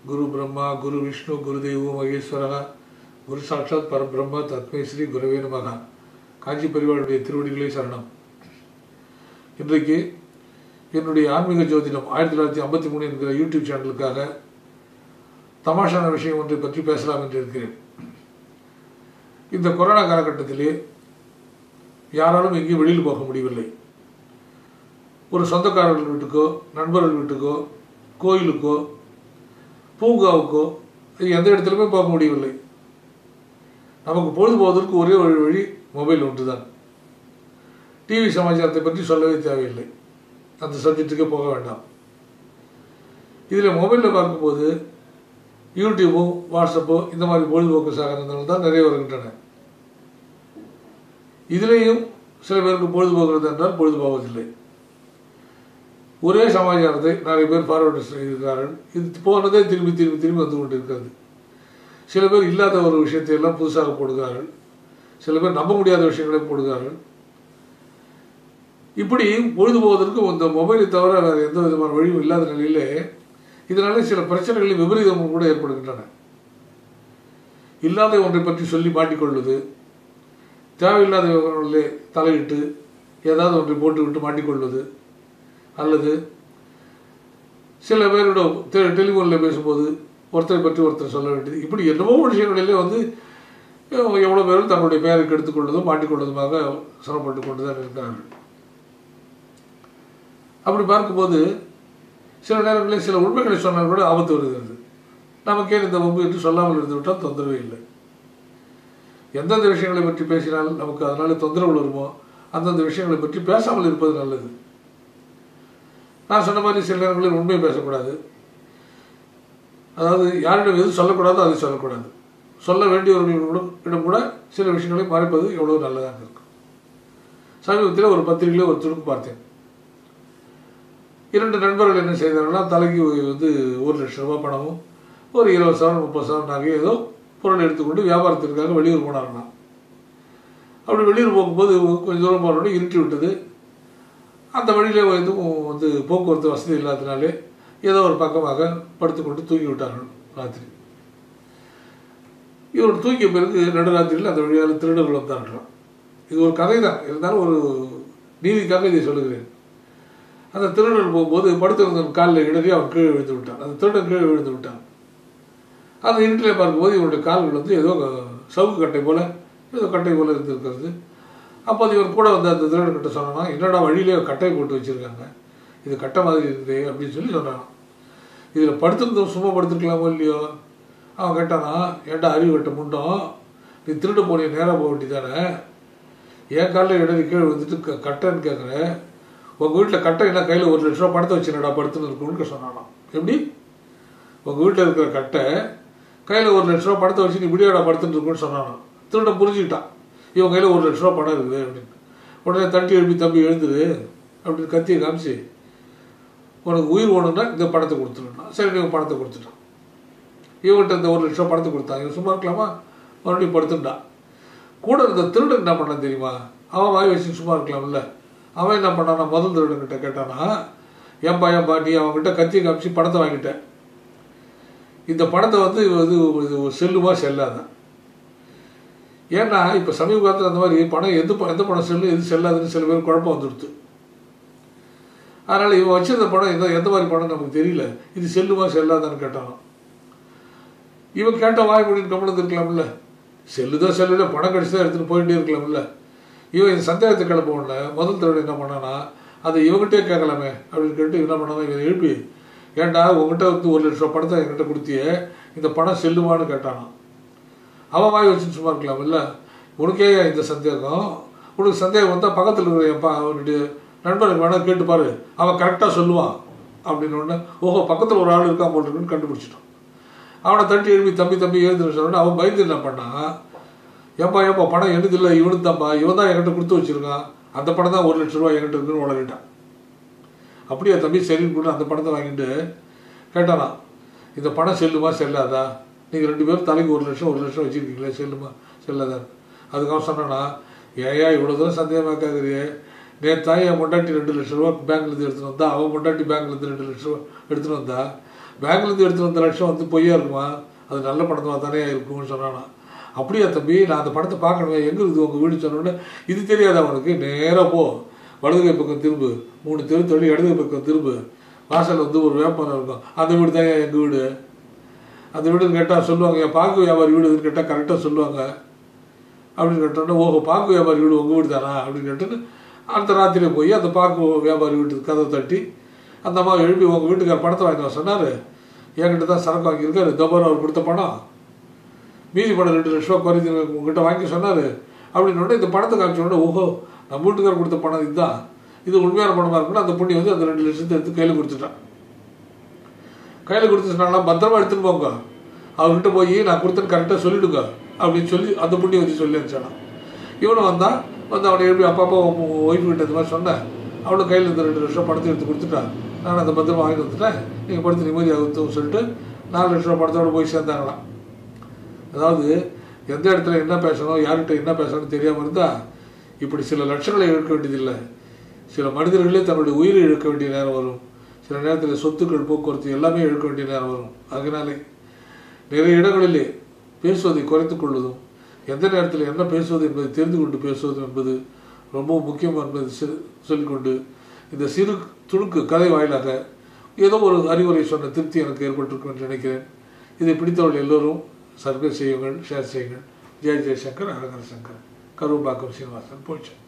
குரு பிரம்மா குரு விஷ்ணு குரு தெய்வோ மகேஸ்வரா குரு சாட்சாத் பரபிரம்ம தத்மை ஸ்ரீ குருவே நமகா காஞ்சி பெரியவாளுடைய திருவடிகளே சரணம் இன்றைக்கு என்னுடைய ஆன்மீக ஜோதிடம் ஆயிரத்தி தொள்ளாயிரத்தி ஐம்பத்தி மூணு என்கிற யூடியூப் சேனலுக்காக தமாஷான விஷயம் ஒன்றை பற்றி பேசலாம் என்று இருக்கிறேன் இந்த கொரோனா காலகட்டத்திலே யாராலும் எங்கேயும் வெளியில் போக முடியவில்லை ஒரு சொந்தக்காரர்கள் வீட்டுக்கோ நண்பர்கள் வீட்டுக்கோ கோயிலுக்கோ பூங்காவுக்கோ எந்த இடத்துலையுமே போக முடியவில்லை நமக்கு பொழுது போவதற்கு ஒரே ஒரு வழி மொபைல் ஒன்று தான் டிவி சமாச்சாரத்தை பற்றி சொல்லவே தேவையில்லை அந்த சப்ஜெக்ட்டுக்கே போக வேண்டாம் இதில் மொபைலில் பார்க்கும்போது யூடியூபோ வாட்ஸ்அப்போ இந்த மாதிரி பொழுதுபோக்கு சாதனங்கள் தான் நிறைய வருகின்றன இதிலேயும் சில பேருக்கு பொழுதுபோக்குறது என்றால் பொழுதுபோவதில்லை ஒரே சமாச்சாரத்தை நிறைய பேர் ஃபார்வர்டு செய்திருக்கிறார்கள் இது போனதே திரும்பி திரும்பி திரும்பி வந்து கொண்டு இருக்கிறது சில பேர் இல்லாத ஒரு விஷயத்தை எல்லாம் புதுசாக போடுகிறார்கள் சில பேர் நம்ப முடியாத விஷயங்களை போடுகிறார்கள் இப்படி பொழுது போவதற்கு இந்த மொபைலை தவிர வேறு எந்த விதமான வழியும் இல்லாத நிலையிலே இதனால சில பிரச்சனைகளின் விபரீதமும் கூட ஏற்படுகின்றன இல்லாத ஒன்றை பற்றி சொல்லி மாட்டிக்கொள்வது தேவையில்லாத விவரங்களிலே தலையிட்டு ஏதாவது ஒன்றை போட்டு விட்டு மாட்டிக்கொள்வது அல்லது சில பேரோட டெ டெலிஃபோனில் பேசும்போது ஒருத்தரை பற்றி ஒருத்தர் சொல்ல வேண்டியது இப்படி என்னவோ விஷயங்களிலே வந்து எவ்வளோ பேரும் தன்னுடைய பெயரை கெடுத்துக்கொள்வதும் மாட்டிக்கொள்வதுமாக சிரமப்பட்டு கொண்டு தான் இருக்கிறார்கள் அப்படி பார்க்கும்போது சில நேரங்களில் சில உண்மைகளை சொன்னால் கூட ஆபத்து வருகிறது நமக்கே இந்த வம்பு என்று சொல்லாமல் இருந்து விட்டால் தொந்தரவே இல்லை எந்தெந்த விஷயங்களை பற்றி பேசினால் நமக்கு அதனால தொந்தரவு வருமோ அந்தந்த விஷயங்களை பற்றி பேசாமல் இருப்பது நல்லது நான் சொன்ன மாதிரி சில நேரங்களில் உண்மையை பேசக்கூடாது அதாவது யாரிடம் எது சொல்லக்கூடாதோ அதை சொல்லக்கூடாது சொல்ல வேண்டியவர்களிடம் கூட சில விஷயங்களை மறைப்பது எவ்வளோ நல்லதாக இருக்கும் சமீபத்தில் ஒரு பத்திரிகையில் ஒரு துணுக்கு பார்த்தேன் இரண்டு நண்பர்கள் என்ன செய்தார்கள்னா தலைக்கு வந்து ஒரு லட்சம் ரூபாய் பணமும் ஒரு இருபது சவரன் முப்பது சவரன் நகையும் ஏதோ பொருள் எடுத்துக்கொண்டு வியாபாரத்திற்காக வெளியூர் போனார்களாம் அப்படி வெளியூர் போகும்போது கொஞ்சம் தூரம் போனோடனே இருட்டி விட்டது அந்த வழியிலே எதுவும் வந்து போக்குவரத்து வசதி இல்லாதனாலே ஏதோ ஒரு பக்கமாக படுத்துக்கொண்டு தூங்கி விட்டார்கள் ராத்திரி இவர் தூங்கிய பிறகு நடுராத்திரியில் அந்த வழியால் திருடர்கள் வந்தார்களாம் இது ஒரு கதை தான் இருந்தாலும் ஒரு நீதிக்காக இதை சொல்லுகிறேன் அந்த திருடன் போகும்போது படுத்திருந்தவன் காலில் இடறி அவன் கீழே விழுந்து விட்டான் அந்த திருடன் கீழே விழுந்து விட்டான் அந்த இருட்டில் பார்க்கும்போது இவனுடைய கால்கள் வந்து ஏதோ சவுக்கு கட்டை போல ஏதோ கட்டை போல இருந்திருக்கிறது அப்போ அது இவர் கூட வந்து அந்த திருடன்கிட்ட சொன்னானா என்னடா வழியிலே கட்டை போட்டு வச்சுருக்காங்க இது கட்டை மாதிரி இருக்குது அப்படின்னு சொல்லி சொன்னான் இதில் படுத்திருந்தோம் சும்மா படுத்துருக்கலாமோ இல்லையோ அவன் கேட்டானா ஏன்டா அறிவு கட்ட முண்டோம் நீ திருட போனிய நேராக போக வேண்டியதானே என் காலில் இடறி கீழே விழுந்துட்டு க கட்டைன்னு கேட்குறேன் உங்கள் வீட்டில் கட்டை என்ன கையில் ஒரு லட்ச ரூபா பணத்தை வச்சுனடா படுத்துன்னு இருக்குன்னு சொன்னானாம் எப்படி உங்கள் வீட்டில் இருக்கிற கட்டை கையில் ஒரு லட்ச ரூபா பணத்தை வச்சு நீ விடியாடா படுத்துட்டு இருக்குன்னு சொன்னானாம் திருட புரிஞ்சுக்கிட்டான் இவன் கையில் ஒரு லட்ச ரூபா பணம் இருக்குது அப்படின்னு உடனே தட்டி எழுப்பி தம்பி எழுந்துரு அப்படின்னு கத்தியை காமிச்சு உனக்கு உயிர் வேணும்னா இந்த பணத்தை கொடுத்துருன்னா சரி இவன் பணத்தை கொடுத்துட்டான் இவன்கிட்ட இந்த ஒரு லட்ச ரூபா பணத்தை கொடுத்தான் இவன் சும்மா இருக்கலாமா மறுபடியும் படுத்துட்டான் கூட இருந்த திருடன் என்ன பண்ணான் தெரியுமா அவன் வாய் வச்சு சும்மா இருக்கலாம்ல அவன் என்ன பண்ணானா முதல் திருடன்கிட்ட கேட்டானா ஏன்பா ஏன்பா நீ அவன்கிட்ட கத்தியை காமிச்சு பணத்தை வாங்கிட்டேன் இந்த பணத்தை வந்து இது இது செல்லுமா செல்லாதான் ஏன்னா இப்போ சமீப காலத்தில் அந்த மாதிரி பணம் எது எந்த பணம் செல்லும் எது செல்லாதுன்னு சில பேர் குழப்பம் வந்துடுது அதனால் இவன் வச்சிருந்த பணம் எந்த எந்த மாதிரி பணம் நமக்கு தெரியல இது செல்லுமா செல்லாதான்னு கேட்டானோ இவன் கேட்ட வாய் முடின்னு கவனம் இருக்கலாம்ல செல்லுதோ செல்லுல பணம் கடிச்சு தான் எடுத்துகிட்டு போயிட்டே இருக்கலாம்ல இவன் இந்த சந்தேகத்தை கிளம்புவோம்ல முதல் தடவை என்ன பண்ணானா அதை இவங்ககிட்டே கேட்கலாமே அப்படின்னு கேட்டு என்ன பண்ணாதான் இவன் எழுப்பி ஏன்டா உங்ககிட்ட வந்து ஒரு லட்ச ரூபா பணத்தை என்கிட்ட கொடுத்தியே இந்த பணம் செல்லுமான்னு கேட்டானான் அவன் வாய் வச்சு சும்மா இருக்கலாம்ல உனக்கே இந்த சந்தேகம் உனக்கு சந்தேகம் வந்தால் பக்கத்தில் இருக்கிற என் பா அவனுடைய நண்பனுக்கு வேணால் கேட்டுப்பாரு அவன் கரெக்டாக சொல்லுவான் அப்படின்னு உடனே ஓஹோ பக்கத்தில் ஒரு ஆள் இருக்கான் போல் இருக்குன்னு கண்டுபிடிச்சிட்டான் அவனை தட்டி எழுப்பி தம்பி தம்பி எழுந்துன்னு சொன்னோடனே அவன் பயந்து என்ன பண்ணான் ஏப்பா ஏப்பா பணம் எனக்கு இல்லை இவனுக்கு தான்ப்பா இவன் தான் என்கிட்ட கொடுத்து வச்சிருக்கான் அந்த பணம் தான் ஒரு லட்ச ரூபா என்கிட்ட இருக்குன்னு உளறிட்டான் அப்படியே தம்பி சரின்னு கூட அந்த பணத்தை வாங்கிட்டு கேட்டானா இந்த பணம் செல்லுமா செல்லாதா நீங்கள் ரெண்டு பேரும் தலைக்கு ஒரு லட்சம் ஒரு லட்சம் வச்சுருக்கீங்களே செல்லுமா செல்லாதா அதுக்காக சொன்னானா ஏயா இவ்வளோ தூரம் சந்தேகமாக கேட்குறியே நேற்று என் பொண்டாட்டி ரெண்டு லட்ச ரூபா பேங்க்லேருந்து எடுத்துன்னு வந்தா அவன் பொண்டாட்டி பேங்க்லேருந்து ரெண்டு லட்ச ரூபா எடுத்துன்னு வந்தா பேங்க்லேருந்து எடுத்து வந்த லட்சம் வந்து பொய்யா இருக்குமா அது நல்ல படமாக தானே இருக்கும்னு சொன்னானா அப்படியா தம்பி நான் அந்த படத்தை பார்க்கணுமே எங்கே இருக்குது உங்கள் வீடு சொன்னோடனே இது தெரியாது அவனுக்கு நேராக போ வலதுகை பக்கம் திரும்பு மூணு தெரு தள்ளி இடதுகை பக்கம் திரும்பு வாசல் வந்து ஒரு வேப்பமரம் இருக்கும் அந்த வீடு தான் எங்கள் வீடு அந்த வீடுன்னு கேட்டால் சொல்லுவாங்க என் பாக்கு வியாபாரி வீடுன்னு கேட்டால் கரெக்டாக சொல்லுவாங்க அப்படின்னு கேட்டோன்னே ஓஹோ பாக்கு வியாபாரி வீடு உங்கள் வீடு தானா அப்படின்னு கேட்டுன்னு அடுத்த ராத்திரி போய் அந்த பாக்கு வியாபாரி வீட்டுக்கு கதவை தட்டி அந்த அம்மா எழுப்பி உங்கள் வீட்டுக்கார பணத்தை வாங்கி வர சொன்னார் என்கிட்ட தான் சரக்கு வாங்கியிருக்காரு தபார் அவர் கொடுத்த பணம் மீதி பணம் ரெண்டு லட்ச ரூபா குறைஞ்சி உங்ககிட்ட வாங்கி சொன்னார் அப்படின்னு இந்த பணத்தை காமிச்சோடனே ஓஹோ நம்ம வீட்டுக்கார கொடுத்த பணம் இதுதான் இது உண்மையான பணமாக இருக்குன்னு அந்த புண்ணி வந்து அந்த ரெண்டு லட்சத்தை எடுத்து கையில் கொடுத்துட்டான் கையில் கொடுத்துட்டாங்களா பத்திரமா எடுத்துன்னு போங்க அவர்கிட்ட போய் நான் கொடுத்தேன்னு கரெக்டாக சொல்லிடுங்க அப்படின்னு சொல்லி அந்த புண்ணி வச்சு சொல்லி அனுப்பிச்சானா இவனும் வந்தான் வந்து அவனை எழுப்பி அப்பா அப்பா ஒய்ஃபு கிட்ட இந்த மாதிரி சொன்னேன் அவனும் கையில் இருந்த ரெண்டு லட்சம் பணத்தை எடுத்து கொடுத்துட்டான் நான் அந்த பத்திரமா வாங்கிட்டு வந்துட்டேன் நீங்கள் படுத்து நிம்மதியாக சொல்லிட்டு நாலு லட்ச ரூபா பணத்தோட போய் சேர்ந்தாங்களாம் அதாவது எந்த இடத்துல என்ன பேசணும் யார்கிட்ட என்ன பேசணும்னு தெரியாமல் இருந்தால் இப்படி சில லட்சங்களை இழக்க வேண்டியதில்லை சில மனிதர்களே தன்னுடைய உயிரை இழக்க வேண்டிய நேரம் வரும் சில நேரத்தில் சொத்துக்கள் போக்குவரத்து எல்லாமே இழக்க வேண்டிய நேரம் வரும் அதனாலே நிறைய இடங்களிலே பேசுவதை குறைத்துக் கொள்வதும் எந்த நேரத்தில் என்ன பேசுவது என்பதை தெரிந்து கொண்டு பேசுவது என்பது ரொம்பவும் முக்கியம் என்பதை சி- சொல்லிக்கொண்டு இந்த சிறு துணுக்கு கதை வாயிலாக ஏதோ ஒரு அறிவுரை சொன்ன திருப்தி எனக்கு ஏற்பட்டிருக்கும் என்று நினைக்கிறேன் இதை பிடித்தவர்கள் எல்லோரும் சர்க்கை செய்யுங்கள் ஷேர் செய்யுங்கள் ஜெய ஜெயசங்கர் அரகர சங்கர் கரும்பாக்கம் சீனிவாசன் போச்சு